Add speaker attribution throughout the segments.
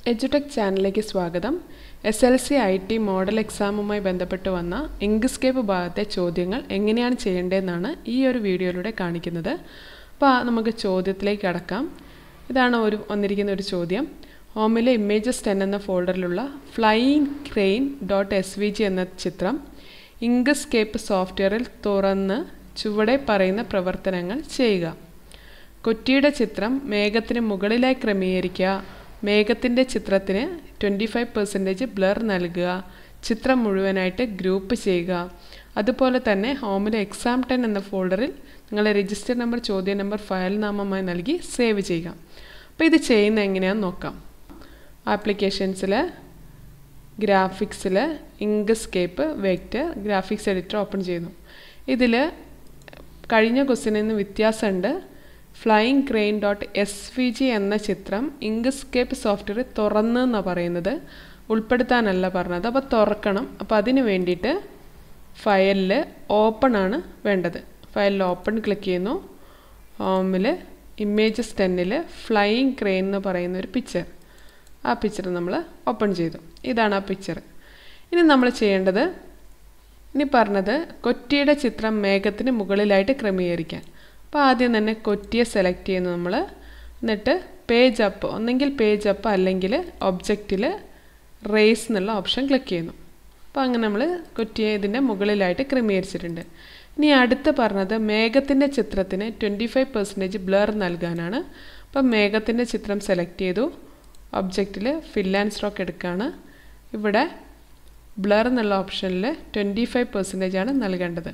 Speaker 1: എജുടെക് ചാനലിലേക്ക് സ്വാഗതം S L C I T model എക്സാമുമായി ബന്ധപ്പെട്ട് വന്ന ഇങ്ക്സ്കേപ്പ് ഭാഗത്തെ ചോദ്യങ്ങൾ എങ്ങനെയാണ് ചെയ്യേണ്ടതെന്നാണ് ഈ ഒരു വീഡിയോയിലൂടെ കാണിക്കുന്നത് അപ്പോൾ നമുക്ക് ചോദ്യത്തിലേക്ക് കടക്കാം ഇതാണ് ഒരു വന്നിരിക്കുന്ന ഒരു ചോദ്യം ഹോമിലെ ഇമേജസ് ടെൻ എന്ന ഫോൾഡറിലുള്ള flying crane dot S V G എന്ന ചിത്രം ഇങ്ക്സ്കേപ്പ് സോഫ്റ്റ്വെയറിൽ തുറന്ന് ചുവടെ പറയുന്ന പ്രവർത്തനങ്ങൾ ചെയ്യുക കൊറ്റിയുടെ ചിത്രം മേഘത്തിന് മുകളിലായി ക്രമീകരിക്കുക മേഘത്തിൻ്റെ ചിത്രത്തിന് ട്വൻറ്റി ഫൈവ് പെർസെൻറ്റേജ് ബ്ലർ നൽകുക ചിത്രം മുഴുവനായിട്ട് ഗ്രൂപ്പ് ചെയ്യുക അതുപോലെ തന്നെ ഹോമിലെ എക്സാം ടെൻ എന്ന ഫോൾഡറിൽ നിങ്ങളെ രജിസ്റ്റർ നമ്പർ ചോദ്യ നമ്പർ ഫയൽ നാമമായി നൽകി സേവ് ചെയ്യുക അപ്പോൾ ഇത് ചെയ്യുന്ന എങ്ങനെയാണെന്ന് നോക്കാം ആപ്ലിക്കേഷൻസിൽ ഗ്രാഫിക്സിൽ Inkscape vector graphics editor open ചെയ്യുന്നു ഇതിൽ കഴിഞ്ഞ ക്വസ്റ്റിനിൽ നിന്ന് വ്യത്യാസമുണ്ട് flying crane dot S V G എന്ന ചിത്രം ഇങ്ക്സ്കേപ്പ് സോഫ്റ്റ്വെയർ തുറന്ന് എന്നാണ് പറയുന്നത് ഉൾപ്പെടുത്താനല്ല പറഞ്ഞത് അപ്പോൾ തുറക്കണം അപ്പോൾ അതിന് വേണ്ടിയിട്ട് ഫയലിൽ ഓപ്പൺ ആണ് വേണ്ടത് ഫയലിൽ ഓപ്പൺ ക്ലിക്ക് ചെയ്യുന്നു ഹോമിൽ ഇമേജസ് ടെന്നിൽ ഫ്ലൈയിങ് ക്രെയിൻ എന്ന് പറയുന്ന ഒരു പിക്ചർ ആ പിക്ചർ നമ്മൾ ഓപ്പൺ ചെയ്തു ഇതാണ് ആ പിക്ചർ ഇനി നമ്മൾ ചെയ്യേണ്ടത് ഇനി പറഞ്ഞത് കൊറ്റിയുടെ ചിത്രം മേഘത്തിന് മുകളിലായിട്ട് ക്രമീകരിക്കാൻ അപ്പോൾ ആദ്യം തന്നെ കൊറ്റിയെ സെലക്ട് ചെയ്യുന്നു നമ്മൾ എന്നിട്ട് പേജ് അപ്പ് ഒന്നെങ്കിൽ പേജ് അപ്പ് അല്ലെങ്കിൽ ഒബ്ജക്റ്റിൽ റേസ് എന്നുള്ള ഓപ്ഷൻ ക്ലിക്ക് ചെയ്യുന്നു അപ്പോൾ അങ്ങനെ നമ്മൾ കൊറ്റിയെ ഇതിൻ്റെ മുകളിലായിട്ട് ക്രമീകരിച്ചിട്ടുണ്ട് ഇനി അടുത്ത് പറഞ്ഞത് മേഘത്തിൻ്റെ ചിത്രത്തിന് ട്വൻറ്റി ഫൈവ് പെർസെൻറ്റേജ് ബ്ലർ നൽകാനാണ് അപ്പം മേഘത്തിൻ്റെ ചിത്രം സെലക്ട് ചെയ്തു ഒബ്ജക്റ്റിൽ ഫിൽ ആൻഡ് സ്ട്രോക്ക് എടുക്കുകയാണ് ഇവിടെ ബ്ലർ എന്നുള്ള ഓപ്ഷനിൽ ട്വൻറ്റി ഫൈവ് പെർസെൻറ്റേജ് ആണ് നൽകേണ്ടത്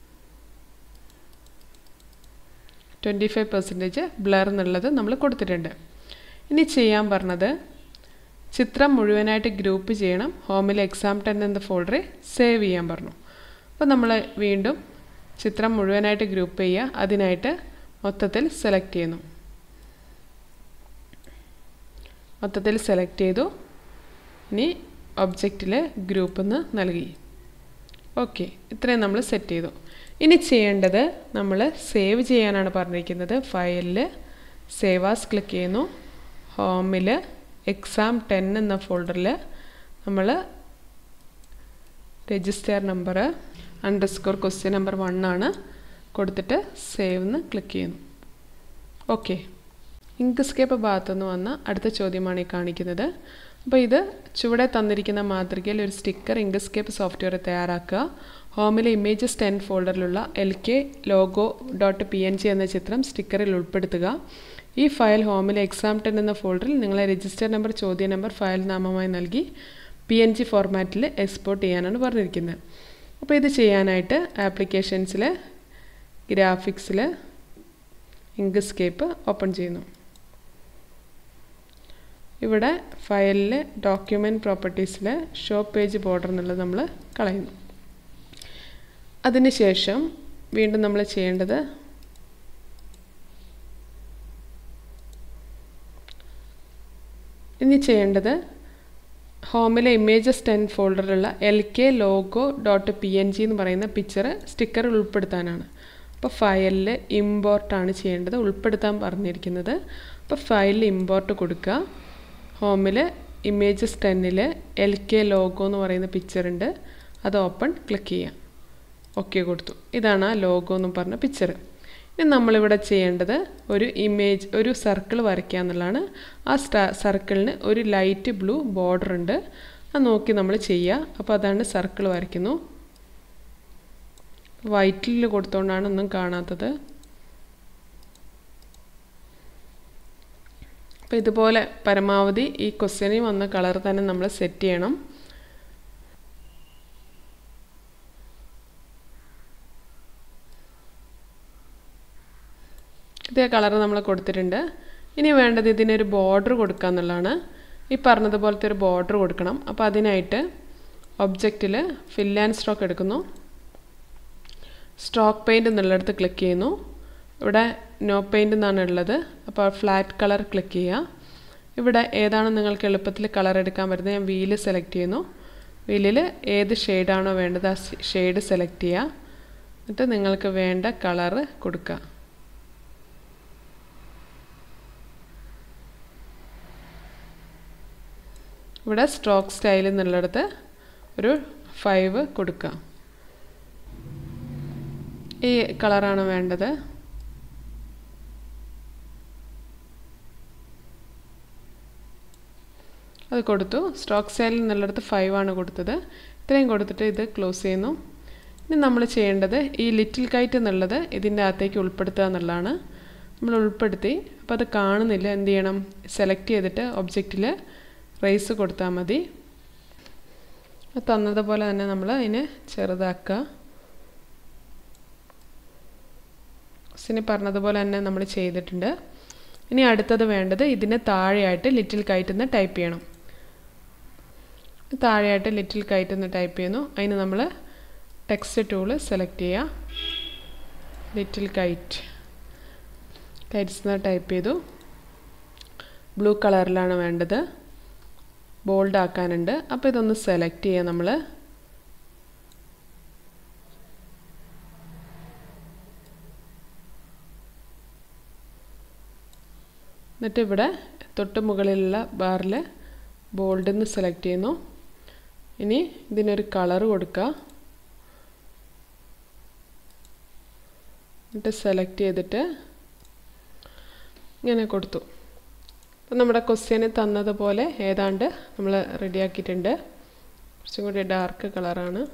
Speaker 1: ട്വൻറ്റി ഫൈവ് പെർസെൻറ്റേജ് ബ്ലർ എന്നുള്ളത് നമ്മൾ കൊടുത്തിട്ടുണ്ട് ഇനി ചെയ്യാൻ പറഞ്ഞത് ചിത്രം മുഴുവനായിട്ട് ഗ്രൂപ്പ് ചെയ്യണം ഹോമിൽ എക്സാം ടെൻ എന്ന ഫോൾഡറിൽ സേവ് ചെയ്യാൻ പറഞ്ഞു അപ്പോൾ നമ്മൾ വീണ്ടും ചിത്രം മുഴുവനായിട്ട് ഗ്രൂപ്പ് ചെയ്യുക അതിനായിട്ട് മൊത്തത്തിൽ സെലക്ട് ചെയ്യുന്നു മൊത്തത്തിൽ സെലക്ട് ചെയ്തു ഇനി ഒബ്ജക്റ്റിൽ ഗ്രൂപ്പ് എന്ന് നൽകി ഓക്കെ ഇത്രയും നമ്മൾ സെറ്റ് ചെയ്തു ഇനി ചെയ്യേണ്ടത് നമ്മൾ സേവ് ചെയ്യാനാണ് പറഞ്ഞിരിക്കുന്നത് ഫയലിൽ സേവ് ആസ് ക്ലിക്ക് ചെയ്യുന്നു ഹോമിൽ എക്സാം ടെൻ എന്ന ഫോൾഡറിൽ നമ്മൾ register number underscore question number one ആണ് കൊടുത്തിട്ട് സേവ് എന്ന് ക്ലിക്ക് ചെയ്യുന്നു ഓക്കെ ഇങ്ക്സ്കേപ്പ് ഭാഗത്തുനിന്ന് വന്ന അടുത്ത ചോദ്യമാണ് ഈ കാണിക്കുന്നത് അപ്പോൾ ഇത് ചുവടെ തന്നിരിക്കുന്ന മാതൃകയിൽ ഒരു സ്റ്റിക്കർ ഇങ്ക്സ്കേപ്പ് സോഫ്റ്റ്വെയർ തയ്യാറാക്കുക ഹോമിലെ ഇമേജസ് ടെൻ ഫോൾഡറിലുള്ള L K logo dot P N G എന്ന ചിത്രം സ്റ്റിക്കറിൽ ഉൾപ്പെടുത്തുക ഈ ഫയൽ ഹോമിലെ എക്സാം ടെൻ എന്ന ഫോൾഡറിൽ നിങ്ങളെ രജിസ്റ്റർ നമ്പർ ചോദ്യ നമ്പർ ഫയൽ നാമമായി നൽകി പി എൻ ജി ഫോർമാറ്റിൽ എക്സ്പോർട്ട് ചെയ്യാനാണ് പറഞ്ഞിരിക്കുന്നത് അപ്പോൾ ഇത് ചെയ്യാനായിട്ട് ആപ്ലിക്കേഷൻസിൽ ഗ്രാഫിക്സിൽ ഇങ്ക്സ്കേപ്പ് ഓപ്പൺ ചെയ്യുന്നു ഇവിടെ ഫയലിൽ ഡോക്യുമെൻറ്റ് പ്രോപ്പർട്ടീസിൽ ഷോ പേജ് ബോർഡർ എന്നുള്ളത് നമ്മൾ കളയുന്നു അതിനുശേഷം വീണ്ടും നമ്മൾ ചെയ്യേണ്ടത് ഇനി ചെയ്യേണ്ടത് ഹോമിലെ ഇമേജസ് ടെൻ ഫോൾഡറിലുള്ള L K logo dot P N G എന്ന് പറയുന്ന പിക്ചർ സ്റ്റിക്കറിൽ ഉൾപ്പെടുത്താനാണ് അപ്പോൾ ഫയലിൽ ഇമ്പോർട്ടാണ് ചെയ്യേണ്ടത് ഉൾപ്പെടുത്താൻ പറഞ്ഞിരിക്കുന്നത് അപ്പോൾ ഫയലിൽ ഇമ്പോർട്ട് കൊടുക്കുക ഹോമിൽ ഇമേജസ് ടെന്നിൽ എൽ കെ ലോഗോ എന്ന് പറയുന്ന പിക്ചർ ഉണ്ട് അത് ഓപ്പൺ ക്ലിക്ക് ചെയ്യാം ഓക്കെ കൊടുത്തു ഇതാണ് ആ ലോഗോ എന്ന് പറഞ്ഞ പിക്ചർ ഇനി നമ്മളിവിടെ ചെയ്യേണ്ടത് ഒരു ഇമേജ് ഒരു സർക്കിൾ വരയ്ക്കുക എന്നുള്ളതാണ് ആ സ്റ്റാ സർക്കിളിന് ഒരു ലൈറ്റ് ബ്ലൂ ബോർഡർ ഉണ്ട് അത് നോക്കി നമ്മൾ ചെയ്യുക അപ്പോൾ അതാണ് സർക്കിൾ വരയ്ക്കുന്നു വൈറ്റിൽ കൊടുത്തുകൊണ്ടാണ് ഒന്നും കാണാത്തത് അപ്പോൾ ഇതുപോലെ പരമാവധി ഈ ക്വസ്റ്റ്യനിൽ വന്ന കളർ തന്നെ നമ്മൾ സെറ്റ് ചെയ്യണം ഇതേ കളർ നമ്മൾ കൊടുത്തിട്ടുണ്ട് ഇനി വേണ്ടത് ഇതിനൊരു ബോർഡർ കൊടുക്കുക എന്നുള്ളതാണ് ഈ പറഞ്ഞതുപോലത്തെ ഒരു ബോർഡർ കൊടുക്കണം അപ്പോൾ അതിനായിട്ട് ഒബ്ജക്റ്റിൽ ഫിൽ ആൻഡ് സ്ട്രോക്ക് എടുക്കുന്നു സ്ട്രോക്ക് പെയിൻറ് എന്നുള്ളിടത്ത് ക്ലിക്ക് ചെയ്യുന്നു ഇവിടെ നോ പെയിൻ്റ് എന്നാണ് ഉള്ളത് അപ്പോൾ ഫ്ലാറ്റ് കളർ ക്ലിക്ക് ചെയ്യുക ഇവിടെ ഏതാണ് നിങ്ങൾക്ക് എളുപ്പത്തിൽ കളർ എടുക്കാൻ പറ്റുന്നത് ഞാൻ വീല് സെലക്ട് ചെയ്യുന്നു വീലിൽ ഏത് ഷെയ്ഡാണോ വേണ്ടത് ആ ഷെയ്ഡ് സെലക്ട് ചെയ്യുക എന്നിട്ട് നിങ്ങൾക്ക് വേണ്ട കളറ് കൊടുക്കുക ഇവിടെ സ്ട്രോക്ക് സ്റ്റൈൽ എന്നുള്ളിടത്ത് ഒരു ഫൈവ് കൊടുക്കുക ഈ കളറാണ് വേണ്ടത് അത് കൊടുത്തു സ്ട്രോക്ക് സ്റ്റൈലിൽ എന്നുള്ളിടത്ത് ഫൈവ് ആണ് കൊടുത്തത് ഇത്രയും കൊടുത്തിട്ട് ഇത് ക്ലോസ് ചെയ്യുന്നു ഇനി നമ്മൾ ചെയ്യേണ്ടത് ഈ ലിറ്റിൽ കൈറ്റ് എന്നുള്ളത് ഇതിൻ്റെ അകത്തേക്ക് ഉൾപ്പെടുത്തുക എന്നുള്ളതാണ് നമ്മൾ ഉൾപ്പെടുത്തി അപ്പോൾ അത് കാണുന്നില്ല എന്ത് ചെയ്യണം സെലക്ട് ചെയ്തിട്ട് ഒബ്ജക്റ്റിൽ റേസ് കൊടുത്താൽ മതി തന്നതുപോലെ തന്നെ നമ്മൾ അതിനെ ചെറുതാക്കുക സിനി പറഞ്ഞതുപോലെ തന്നെ നമ്മൾ ചെയ്തിട്ടുണ്ട് ഇനി അടുത്തത് വേണ്ടത് ഇതിന് താഴെയായിട്ട് ലിറ്റിൽ കൈറ്റ് എന്ന് ടൈപ്പ് ചെയ്യണം താഴെയായിട്ട് ലിറ്റിൽ കൈറ്റ് എന്ന് ടൈപ്പ് ചെയ്യുന്നു അതിന് നമ്മൾ ടെക്സ്റ്റ് ടൂള് സെലക്ട് ചെയ്യുക ലിറ്റിൽ കൈറ്റ് കൈറ്റ്സ് എന്ന് ടൈപ്പ് ചെയ്തു ബ്ലൂ കളറിലാണ് വേണ്ടത് ബോൾഡ് ആക്കാനുണ്ട് അപ്പോൾ ഇതൊന്ന് സെലക്ട് ചെയ്യുക നമ്മൾ എന്നിട്ട് ഇവിടെ തൊട്ട് മുകളിലുള്ള ബാറിൽ ബോൾഡ് എന്ന് സെലക്ട് ചെയ്യുന്നു ഇനി ഇതിനൊരു കളർ കൊടുക്കുക എന്നിട്ട് സെലക്ട് ചെയ്തിട്ട് ഇങ്ങനെ കൊടുത്തു അപ്പം നമ്മുടെ ക്വസ്റ്റ്യന് തന്നതുപോലെ ഏതാണ്ട് നമ്മൾ റെഡിയാക്കിയിട്ടുണ്ട് കുറച്ചും കൂടി ഡാർക്ക് കളറാണ്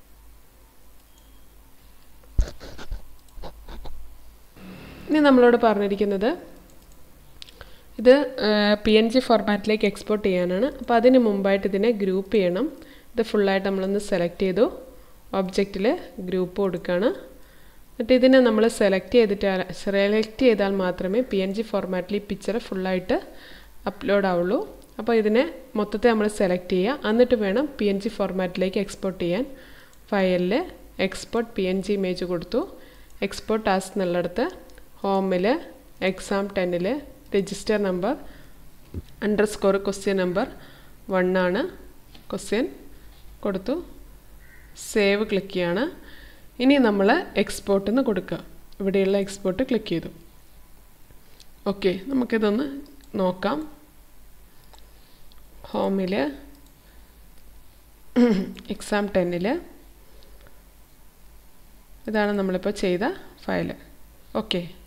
Speaker 1: ഇനി നമ്മളോട് പറഞ്ഞിരിക്കുന്നത് ഇത് പി എൻ ജി ഫോർമാറ്റിലേക്ക് എക്സ്പോർട്ട് ചെയ്യാനാണ് അപ്പോൾ അതിന് മുമ്പായിട്ട് ഇതിനെ ഗ്രൂപ്പ് ചെയ്യണം ഇത് ഫുള്ളായിട്ട് നമ്മളൊന്ന് സെലക്ട് ചെയ്തു ഒബ്ജക്റ്റിൽ ഗ്രൂപ്പ് കൊടുക്കുകയാണ് എന്നിട്ട് ഇതിനെ നമ്മൾ സെലക്ട് ചെയ്തിട്ട് സെലക്ട് ചെയ്താൽ മാത്രമേ പി എൻ ജി ഫോർമാറ്റിൽ ഈ പിക്ചർ ഫുള്ളായിട്ട് അപ്ലോഡ് ആവുള്ളൂ അപ്പോൾ ഇതിനെ മൊത്തത്തെ നമ്മൾ സെലക്ട് ചെയ്യുക എന്നിട്ട് വേണം പി എൻ ജി ഫോർമാറ്റിലേക്ക് എക്സ്പോർട്ട് ചെയ്യാൻ ഫയലിൽ export P N G image കൊടുത്തു എക്സ്പോർട്ട് ആസ് എന്നുള്ളിടത്ത് ഹോമിൽ എക്സാം ടെന്നിൽ register number underscore question number one ആണ് ക്വസ്റ്റ്യൻ കൊടുത്തു സേവ് ക്ലിക്ക് ചെയ്യാണ് ഇനി നമ്മൾ എക്സ്പോർട്ട് എന്ന് കൊടുക്കുക ഇവിടെയുള്ള എക്സ്പോർട്ട് ക്ലിക്ക് ചെയ്തു ഓക്കെ നമുക്കിതൊന്ന് നോക്കാം ഹോമിൽ എക്സാം ടെന്നിൽ ഇതാണ് നമ്മളിപ്പോൾ ചെയ്ത ഫയൽ ഓക്കെ